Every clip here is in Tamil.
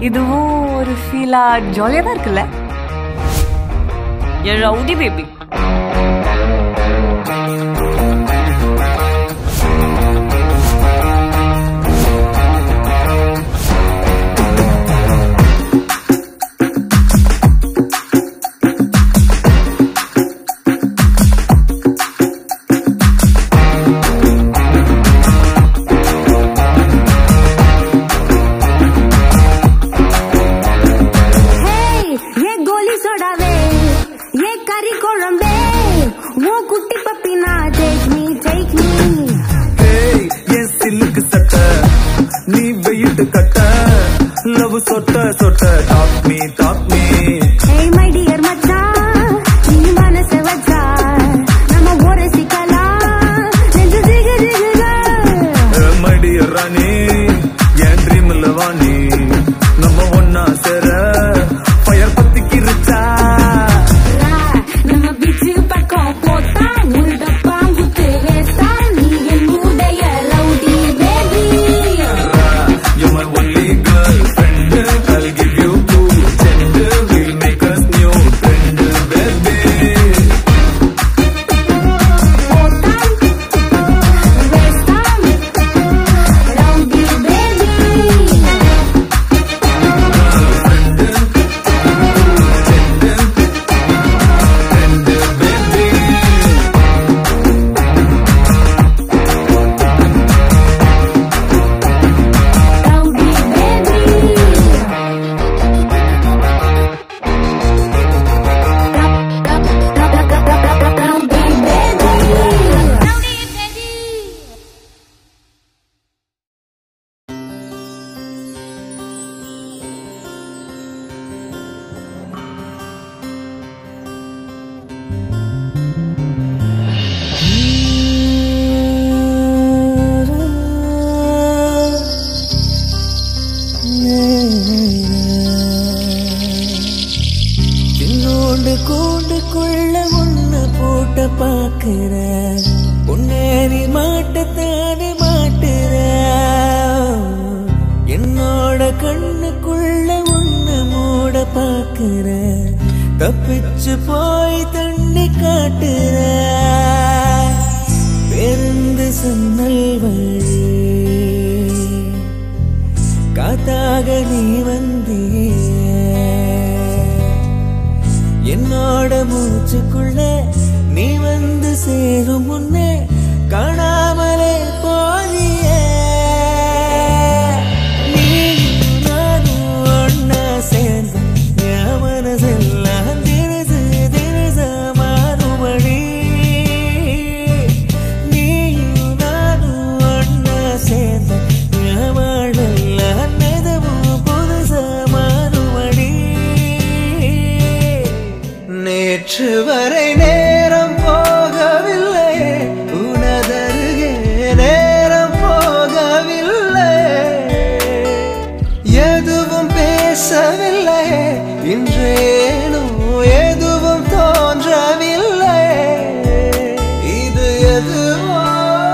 இதுவும் ஒரு ஃபீலா ஜாலியா தான் இருக்குல்ல என் ரவுடி பேபி ஹேய் ஏ கோலி சோடாவே ஏ கறி குழம்பே உன் குட்டி பப்பினா டேக் மீ டேக் மீ ஏய் என் சில்லுக்கு சட்ட நீ வெயிட்டு கட்ட லவ் சொட்ட சொட்ட டாக் மீ டாக் மீ ஏய் மை டியர் மச்சான் நீ மனச வச்சா நம்ம ஒரு சிக்கலாம் நெஞ்சு ஜிகு ஜிகுதா மடி ராணி என் ட்ரீம்ல வாணி நம்ம ஒன்னா சேர ஃபயர் பத்திக்கு ரிச்சா நம்ம பீச்சு பக்கம் போட்டா முழுதப்பா குத்து வேஸ்டா நீ என் உடைய rowdy baby You my only girlfriend I'll give you two gender We'll make us new friend baby friend baby என்னோடு கூண்டுக்குள்ள உன்ன போட்ட பாக்குற உன்னேறி மாட்டத்தானே மாட்டுற என்னோட கண்ணுக்குள்ள உன்ன மூட பாக்குற தப்பிச்சு போய் தண்ணி காட்டுற பெருந்து சன்னல் வழி காத்தாக நீ வந்திய என்னோட மூச்சுக்குள்ள நீ வந்து சேரும் முன்னே காணாமலே போனிய நீயும் நானும் ஒண்ணா சேர்ந்து என் மனசெல்லாம் தினசு தினசா மாறுபடி நீயும் நானும் ஒண்ணா சேர்ந்து என் வாழ்வெல்லாம் நிதமும் புதுசா மாறுபடி நேற்று வரை நேரம் போகவில்லை உனதருகே நேரம் போகவில்லை எதுவும் பேசவில்லை இன்றேனோ எதுவும் தோன்றவில்லை இது எதுவோ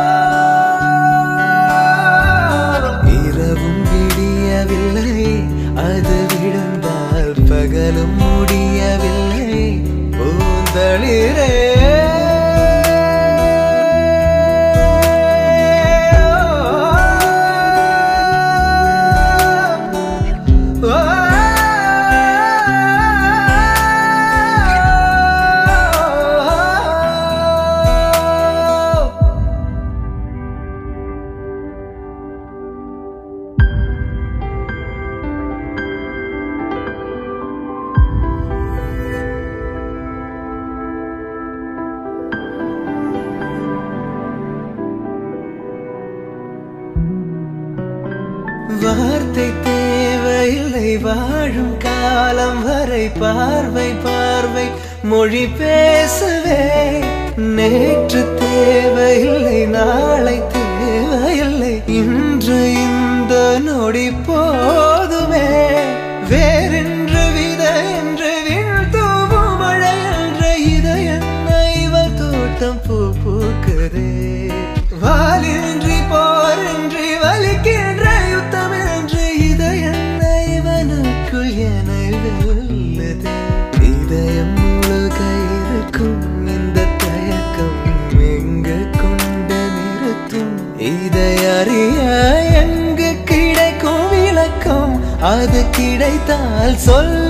இரவும் விடியவில்லை அது விழுந்தால் பகலும் முடியவில்லை பூந்தளிரே வார்த்தை தேவையில்லை வாழும் காலம் வரை பார்வை பார்வை மொழி பேசவே நேற்று தேவையில்லை நாளை தேவையில்லை இன்று இந்த நொடி போதுமே வேறென்று வித என்று விழ் தூவும் மழை என்ற இதயம் இவள் தோட்டம் பூ பூக்குதே வாலின்றி போரின்றி வலிக்கின்ற யுத்தம் என்று இதயம் இவன் இதயம் முழுக இருக்கும் இந்த தயக்கம் எங்கு கொண்டு நிறுத்தும் இதை அறிய எங்கு கிடைக்கும் விளக்கம் அது கிடைத்தால் சொல்ல